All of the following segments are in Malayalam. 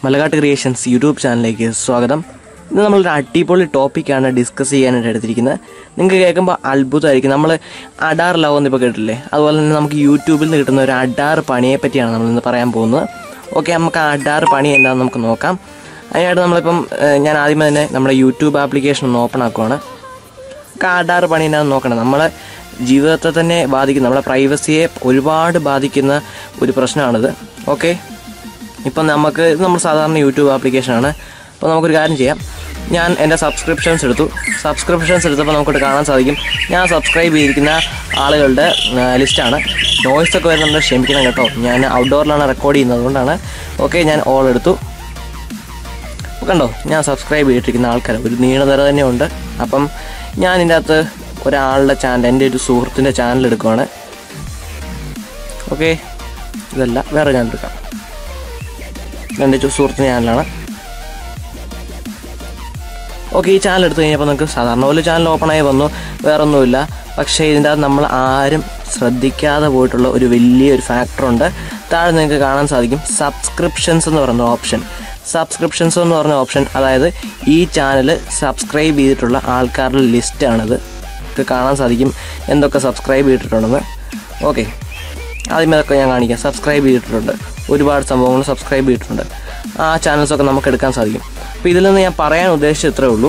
മലകാട്ട് ക്രിയേഷൻസ് യൂട്യൂബ് ചാനലിലേക്ക് സ്വാഗതം ഇന്ന് നമ്മളൊരു അടിപൊളി ടോപ്പിക്കാണ് ഡിസ്കസ് ചെയ്യാനായിട്ട് എടുത്തിരിക്കുന്നത് നിങ്ങൾക്ക് കേൾക്കുമ്പോൾ അത്ഭുതമായിരിക്കും നമ്മൾ അഡാർ ലവ് എന്നിപ്പോൾ കേട്ടില്ലേ അതുപോലെ തന്നെ നമുക്ക് യൂട്യൂബിൽ നിന്ന് കിട്ടുന്ന ഒരു അഡാർ പണിയെ പറ്റിയാണ് നമ്മൾ ഇന്ന് പറയാൻ പോകുന്നത് ഓക്കെ നമുക്ക് ആ അഡാർ പണി എന്താണെന്ന് നമുക്ക് നോക്കാം അതിനായിട്ട് നമ്മളിപ്പം ഏഹ്, ഞാൻ ആദ്യമേ തന്നെ നമ്മുടെ യൂട്യൂബ് ആപ്ലിക്കേഷൻ ഒന്ന് ഓപ്പൺ ആക്കുവാണ് കാർഡാറ് പണി എന്നാന്ന് നോക്കണം നമ്മളെ ജീവിതത്തെ തന്നെ ബാധിക്കുന്ന നമ്മുടെ പ്രൈവസിയെ ഒരുപാട് ബാധിക്കുന്ന ഒരു പ്രശ്നമാണിത് ഓക്കെ ഇപ്പം നമുക്ക് ഇത് നമ്മൾ സാധാരണ യൂട്യൂബ് ആപ്ലിക്കേഷനാണ് അപ്പോൾ നമുക്കൊരു കാര്യം ചെയ്യാം ഞാൻ എൻ്റെ സബ്സ്ക്രിപ്ഷൻസ് എടുത്തു സബ്സ്ക്രിപ്ഷൻസ് എടുത്തപ്പോൾ നമുക്കിവിടെ കാണാൻ സാധിക്കും ഞാൻ സബ്സ്ക്രൈബ് ചെയ്തിരിക്കുന്ന ആളുകളുടെ ലിസ്റ്റാണ് നോയ്സ് ഒക്കെ വരുന്നുണ്ട് ക്ഷമിക്കണം കേട്ടോ ഞാൻ ഔട്ട്ഡോറിലാണ് റെക്കോർഡ് ചെയ്യുന്നത് അതുകൊണ്ടാണ് ഓക്കെ ഞാൻ ഓൾ എടുത്തു അപ്പോൾ കണ്ടോ ഞാൻ സബ്സ്ക്രൈബ് ചെയ്തിട്ടിരിക്കുന്ന ആൾക്കാർ ഒരു നീണ്ടനിര തന്നെ ഉണ്ട് അപ്പം ഞാൻ ഇതിൻ്റെ അകത്ത് ഒരാളുടെ ചാനൽ എൻ്റെ ഒരു സുഹൃത്തിൻ്റെ ചാനൽ എടുക്കുവാണ് ഓക്കെ ഇതല്ല വേറെ ചാനൽ എടുക്കാം എൻ്റെ ചു- സുഹൃത്തിൻ്റെ ചാനലാണ് ഓക്കെ ഈ ചാനൽ എടുത്തു കഴിഞ്ഞപ്പോൾ നിങ്ങൾക്ക് സാധാരണ പോലെ ചാനൽ ഓപ്പൺ ആയി വന്നു വേറൊന്നുമില്ല പക്ഷേ ഇതിൻ്റെ അകത്ത് നമ്മൾ ആരും ശ്രദ്ധിക്കാതെ പോയിട്ടുള്ള ഒരു വലിയൊരു ഫാക്ടറുണ്ട് താഴെ നിങ്ങൾക്ക് കാണാൻ സാധിക്കും സബ്സ്ക്രിപ്ഷൻസ് എന്ന് പറയുന്ന ഓപ്ഷൻ സബ്സ്ക്രിപ്ഷൻസ് എന്ന് പറഞ്ഞ ഓപ്ഷൻ അതായത് ഈ ചാനൽ സബ്സ്ക്രൈബ് ചെയ്തിട്ടുള്ള ആൾക്കാരുടെ ലിസ്റ്റാണിത് നിങ്ങൾക്ക് കാണാൻ സാധിക്കും എന്തൊക്കെ സബ്സ്ക്രൈബ് ചെയ്തിട്ടുണ്ടെന്ന് ഓക്കെ ആദ്യമേ അതൊക്കെ ഞാൻ കാണിക്കാം സബ്സ്ക്രൈബ് ചെയ്തിട്ടുണ്ട് ഒരുപാട് സംഭവങ്ങൾ സബ്സ്ക്രൈബ് ചെയ്തിട്ടുണ്ട് ആ ചാനൽസൊക്കെ നമുക്ക് എടുക്കാൻ സാധിക്കും അപ്പോൾ ഇതിൽ നിന്ന് ഞാൻ പറയാൻ ഉദ്ദേശിച്ചത് ഇത്രേ ഉള്ളൂ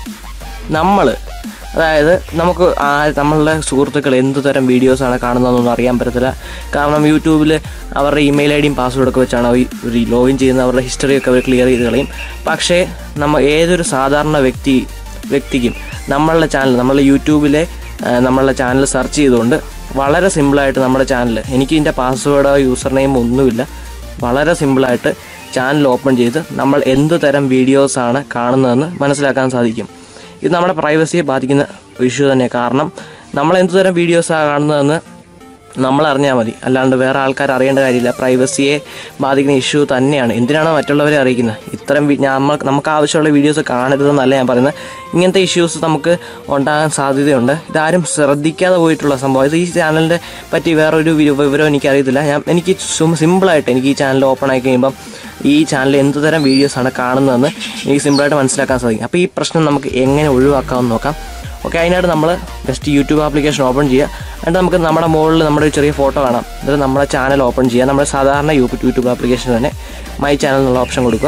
നമ്മൾ അതായത് നമുക്ക് ആ നമ്മളുടെ സുഹൃത്തുക്കൾ എന്ത് തരം വീഡിയോസാണ് കാണുന്നതെന്നൊന്നും അറിയാൻ പറ്റത്തില്ല കാരണം യൂട്യൂബിൽ അവരുടെ ഇമെയിൽ ഐ ഡിയും പാസ്വേഡൊക്കെ വെച്ചാണ് അവർ ഒരു ലോഗിൻ ചെയ്യുന്ന അവരുടെ ഹിസ്റ്ററിയൊക്കെ അവർ ക്ലിയർ ചെയ്ത് കളയും പക്ഷേ നമ്മൾ ഏതൊരു സാധാരണ വ്യക്തി വ്യക്തിക്കും നമ്മളുടെ ചാനൽ നമ്മളുടെ യൂട്യൂബിലെ ആ, നമ്മളുടെ ചാനൽ സെർച്ച് ചെയ്തുകൊണ്ട് വളരെ സിമ്പിളായിട്ട് നമ്മുടെ ചാനൽ എനിക്ക് ഇതിൻ്റെ പാസ്വേഡോ യൂസർ നെയിം ഒന്നുമില്ല വളരെ സിമ്പിളായിട്ട് ചാനൽ ഓപ്പൺ ചെയ്ത് നമ്മൾ എന്ത് തരം വീഡിയോസാണ് കാണുന്നതെന്ന് മനസ്സിലാക്കാൻ സാധിക്കും ഇത് നമ്മുടെ പ്രൈവസിയെ ബാധിക്കുന്ന ഇഷ്യൂ തന്നെ കാരണം നമ്മൾ എന്ത് തരം വീഡിയോസാണ് കാണുന്നതെന്ന് നമ്മൾ അറിഞ്ഞാൽ മതി അല്ലാണ്ട് വേറെ ആൾക്കാർ അറിയേണ്ട കാര്യമില്ല പ്രൈവസിയെ ബാധിക്കുന്ന ഇഷ്യൂ തന്നെയാണ് എന്തിനാണ് മറ്റുള്ളവരെ അറിയിക്കുന്നത് ഇത്തരം വി- നമ്മൾ നമുക്ക് ആവശ്യമുള്ള വീഡിയോസ് കാണരുതെന്നല്ല ഞാൻ പറയുന്നത് ഇങ്ങനത്തെ ഇഷ്യൂസ് നമുക്ക് ഉണ്ടാകാൻ സാധ്യതയുണ്ട് ഇതാരും ശ്രദ്ധിക്കാതെ പോയിട്ടുള്ള സംഭവം ഇത് ഈ ചാനലിൻ്റെ പറ്റി വേറൊരു വി- വിവരം എനിക്കറിയത്തില്ല ഞാൻ എനിക്ക് സും- സിമ്പിളായിട്ട് എനിക്ക് ഈ ചാനൽ ഓപ്പൺ ആയി കഴിയുമ്പം ഈ ചാനൽ എന്ത് തരം വീഡിയോസാണ് കാണുന്നതെന്ന് എനിക്ക് സിമ്പിളായിട്ട് മനസ്സിലാക്കാൻ സാധിക്കും അപ്പോൾ ഈ പ്രശ്നം നമുക്ക് എങ്ങനെ ഒഴിവാക്കാമെന്ന് നോക്കാം ഓക്കെ അതിനായിട്ട് നമ്മൾ ജസ്റ്റ് യൂട്യൂബ് ആപ്ലിക്കേഷൻ ഓപ്പൺ ചെയ്യുക എന്നിട്ട് നമുക്ക് നമ്മുടെ മുകളിൽ നമ്മുടെ ഒരു ചെറിയ ഫോട്ടോ കാണാം എന്നിട്ട് നമ്മുടെ ചാനൽ ഓപ്പൺ ചെയ്യുക നമ്മുടെ സാധാരണ യൂട്യൂബ് യൂട്യൂബ് ആപ്ലിക്കേഷൻ തന്നെ മൈ ചാനൽ എന്നുള്ള ഓപ്ഷൻ കൊടുക്കുക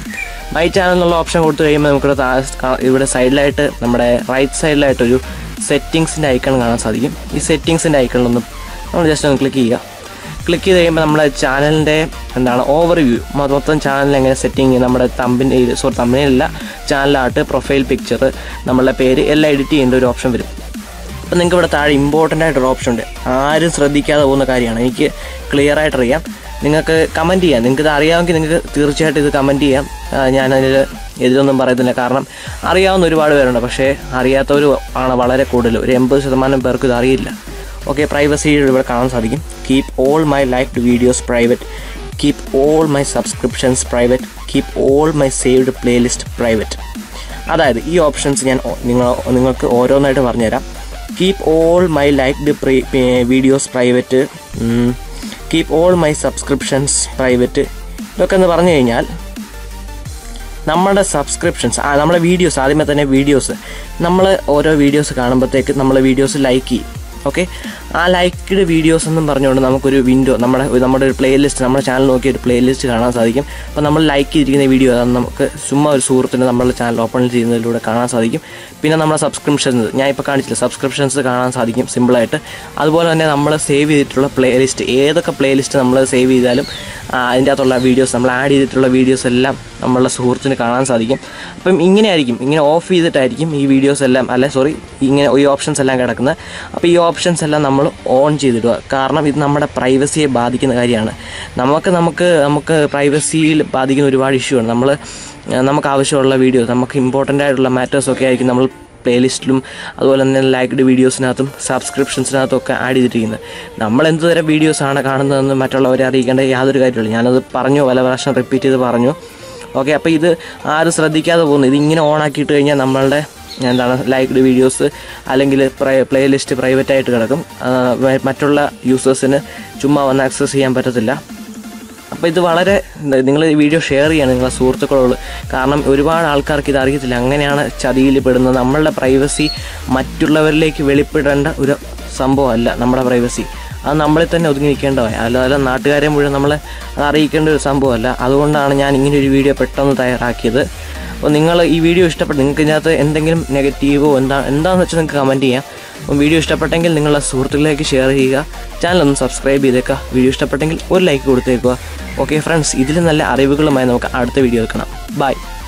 മൈ ചാനൽ എന്നുള്ള ഓപ്ഷൻ കൊടുത്തു കഴിയുമ്പോൾ നമുക്കിവിടെ താഴെ കാ- ഇവിടെ സൈഡിലായിട്ട് നമ്മുടെ റൈറ്റ് സൈഡിലായിട്ട് ഒരു സെറ്റിങ്സിൻ്റെ ഐക്കൺ കാണാൻ സാധിക്കും ഈ സെറ്റിങ്സിൻ്റെ ഐക്കണിലൊന്ന് നമ്മൾ ജസ്റ്റ് ഒന്ന് ക്ലിക്ക് ചെയ്യുക ക്ലിക്ക് ചെയ്ത് കഴിയുമ്പോൾ നമ്മുടെ ചാനലിൻ്റെ എന്താണ് ഓവർവ്യൂ മൊത്തം ചാനൽ എങ്ങനെ സെറ്റിങ് നമ്മുടെ തമ്പിൻ്റെ സോറി തമ്പിനില്ല ചാനലായിട്ട് പ്രൊഫൈൽ പിക്ചർ നമ്മളുടെ പേര് എല്ലാം എഡിറ്റ് ചെയ്യേണ്ട ഒരു ഓപ്ഷൻ വരും അപ്പം നിങ്ങൾക്ക് ഇവിടെ താഴെ ഇമ്പോർട്ടൻ്റ് ആയിട്ടൊരു ഓപ്ഷൻ ഉണ്ട് ആരും ശ്രദ്ധിക്കാതെ പോകുന്ന കാര്യമാണ് എനിക്ക് ക്ലിയർ ആയിട്ട് അറിയാം നിങ്ങൾക്ക് കമൻറ്റ് ചെയ്യാം നിങ്ങൾക്ക് ഇത് അറിയാമെങ്കിൽ നിങ്ങൾക്ക് തീർച്ചയായിട്ടും ഇത് കമൻറ്റ് ചെയ്യാം ആ, ഞാനതിൽ എതിരൊന്നും പറയത്തില്ല കാരണം അറിയാവുന്ന ഒരുപാട് പേരുണ്ട് പക്ഷേ അറിയാത്തവർ ആണ് വളരെ കൂടുതൽ ഒരു എൺപത് ശതമാനം പേർക്ക് ഇത് അറിയില്ല ഓക്കെ പ്രൈവസി ഇവിടെ കാണാൻ സാധിക്കും keep all my liked videos private keep all my subscriptions private keep all my saved playlist private അതായത് ഈ ഓപ്ഷൻസ് ഞാൻ ഓ- നിങ്ങൾ നിങ്ങൾക്ക് ഓരോന്നായിട്ട് പറഞ്ഞുതരാം keep all my liked videos private keep all my subscriptions private ഇതൊക്കെ എന്ന് പറഞ്ഞു കഴിഞ്ഞാൽ നമ്മുടെ സബ്സ്ക്രിപ്ഷൻസ് ആ നമ്മുടെ വീഡിയോസ് ആദ്യമേ തന്നെ വീഡിയോസ് നമ്മൾ ഓരോ വീഡിയോസ് കാണുമ്പോഴത്തേക്ക് നമ്മൾ വീഡിയോസ് ലൈക്ക് ചെയ്യും ഓക്കെ ആ ലൈക്ക്ഡ് വീഡിയോസ് എന്നും പറഞ്ഞുകൊണ്ട് നമുക്കൊരു വിൻഡോ നമ്മുടെ നമ്മുടെ ഒരു പ്ലേലിസ്റ്റ് നമ്മുടെ ചാനൽ നോക്കി ഒരു പ്ലേലിസ്റ്റ് കാണാൻ സാധിക്കും അപ്പോൾ നമ്മൾ ലൈക്ക് ചെയ്തിരിക്കുന്ന വീഡിയോ അതാണ് നമുക്ക് ചുമ്മാ ഒരു സുഹൃത്തിന് നമ്മുടെ ചാനൽ ഓപ്പൺ ചെയ്യുന്നതിലൂടെ കാണാൻ സാധിക്കും പിന്നെ നമ്മുടെ സബ്സ്ക്രിപ്ഷൻസ് ഞാൻ ഇപ്പോൾ കാണിച്ചില്ല സബ്സ്ക്രിപ്ഷൻസ് കാണാൻ സാധിക്കും സിമ്പിളായിട്ട് അതുപോലെ തന്നെ നമ്മൾ സേവ് ചെയ്തിട്ടുള്ള പ്ലേലിസ്റ്റ് ഏതൊക്കെ പ്ലേലിസ്റ്റ് നമ്മൾ സേവ് ചെയ്താലും ആ, അതിൻ്റെ അകത്തുള്ള വീഡിയോസ് നമ്മൾ ആഡ് ചെയ്തിട്ടുള്ള വീഡിയോസ് എല്ലാം നമ്മളുടെ സുഹൃത്തിന് കാണാൻ സാധിക്കും അപ്പം ഇങ്ങനെ ആയിരിക്കും ഇങ്ങനെ ഓഫ് ചെയ്തിട്ടായിരിക്കും ഈ വീഡിയോസ് എല്ലാം അല്ലെ സോറി ഇങ്ങനെ ഈ ഓപ്ഷൻസ് എല്ലാം കിടക്കുന്നത് അപ്പോൾ ഈ ഓപ്ഷൻസ് എല്ലാം നമ്മൾ ഓൺ ചെയ്തിടുക കാരണം ഇത് നമ്മുടെ പ്രൈവസിയെ ബാധിക്കുന്ന കാര്യമാണ് നമുക്ക് നമുക്ക് നമുക്ക് പ്രൈവസിയിൽ ബാധിക്കുന്ന ഒരുപാട് ഇഷ്യൂ ആണ് നമ്മൾ നമുക്ക് ആവശ്യമുള്ള വീഡിയോ നമുക്ക് ഇമ്പോർട്ടൻ്റ് ആയിട്ടുള്ള മാറ്റേഴ്സൊക്കെ ആയിരിക്കും നമ്മൾ പ്ലേലിസ്റ്റിലും അതുപോലെ തന്നെ ലൈക്ഡ് വീഡിയോസിനകത്തും സബ്സ്ക്രിപ്ഷൻസിനകത്തും ഒക്കെ ആഡ് ചെയ്തിരിക്കുന്നത് നമ്മൾ എന്ത് തരം വീഡിയോസാണ് കാണുന്നതെന്ന് മറ്റുള്ളവരെ അറിയിക്കേണ്ട യാതൊരു കാര്യമില്ല ഞാനത് പറഞ്ഞു പല പ്രാവശ്യം റിപ്പീറ്റ് ചെയ്ത് പറഞ്ഞു ഓക്കെ അപ്പോൾ ഇത് ആരും ശ്രദ്ധിക്കാതെ പോകുന്നു ഇത് ഇങ്ങനെ ഓൺ ആക്കിയിട്ട് കഴിഞ്ഞാൽ നമ്മളുടെ എന്താണ് ലൈക്ഡ് വീഡിയോസ് അല്ലെങ്കിൽ പ്ലേ ലിസ്റ്റ് പ്രൈവറ്റ് ആയിട്ട് കിടക്കും ആ, മറ്റുള്ള യൂസേഴ്സിന് ചുമ്മാ വന്ന് ആക്സസ് ചെയ്യാൻ പറ്റത്തില്ല അപ്പോൾ ഇത് വളരെ നിങ്ങൾ ഈ വീഡിയോ ഷെയർ ചെയ്യണം നിങ്ങളെ സുഹൃത്തുക്കളോട് കാരണം ഒരുപാട് ആൾക്കാർക്ക് ഇത് അറിയത്തില്ല അങ്ങനെയാണ് ചതിയിൽ പെടുന്നത് നമ്മളുടെ പ്രൈവസി മറ്റുള്ളവരിലേക്ക് വെളിപ്പെടേണ്ട ഒരു സംഭവമല്ല നമ്മുടെ പ്രൈവസി അത് നമ്മളിൽ തന്നെ ഒതുങ്ങി നിൽക്കേണ്ടതായി അല്ലാതെ നാട്ടുകാരെ മുഴുവൻ നമ്മളെ അത് അറിയിക്കേണ്ട ഒരു സംഭവമല്ല അതുകൊണ്ടാണ് ഞാൻ ഇങ്ങനെ ഒരു വീഡിയോ പെട്ടെന്ന് തയ്യാറാക്കിയത് അപ്പോൾ നിങ്ങൾ ഈ വീഡിയോ ഇഷ്ടപ്പെട്ടു നിങ്ങൾക്ക് ഇതിനകത്ത് എന്തെങ്കിലും നെഗറ്റീവോ എന്താ എന്താണെന്ന് വെച്ചാൽ നിങ്ങൾക്ക് കമൻറ്റ് ചെയ്യാം അപ്പം വീഡിയോ ഇഷ്ടപ്പെട്ടെങ്കിൽ നിങ്ങളുടെ സുഹൃത്തുക്കളിലേക്ക് ഷെയർ ചെയ്യുക ചാനൽ ഒന്ന് സബ്സ്ക്രൈബ് ചെയ്തേക്കുക വീഡിയോ ഇഷ്ടപ്പെട്ടെങ്കിൽ ഒരു ലൈക്ക് കൊടുത്തേക്കുക ഓക്കെ ഫ്രണ്ട്സ് ഇതിൽ നല്ല അറിവുകളുമായി നമുക്ക് അടുത്ത വീഡിയോ എടുക്കണം ബൈ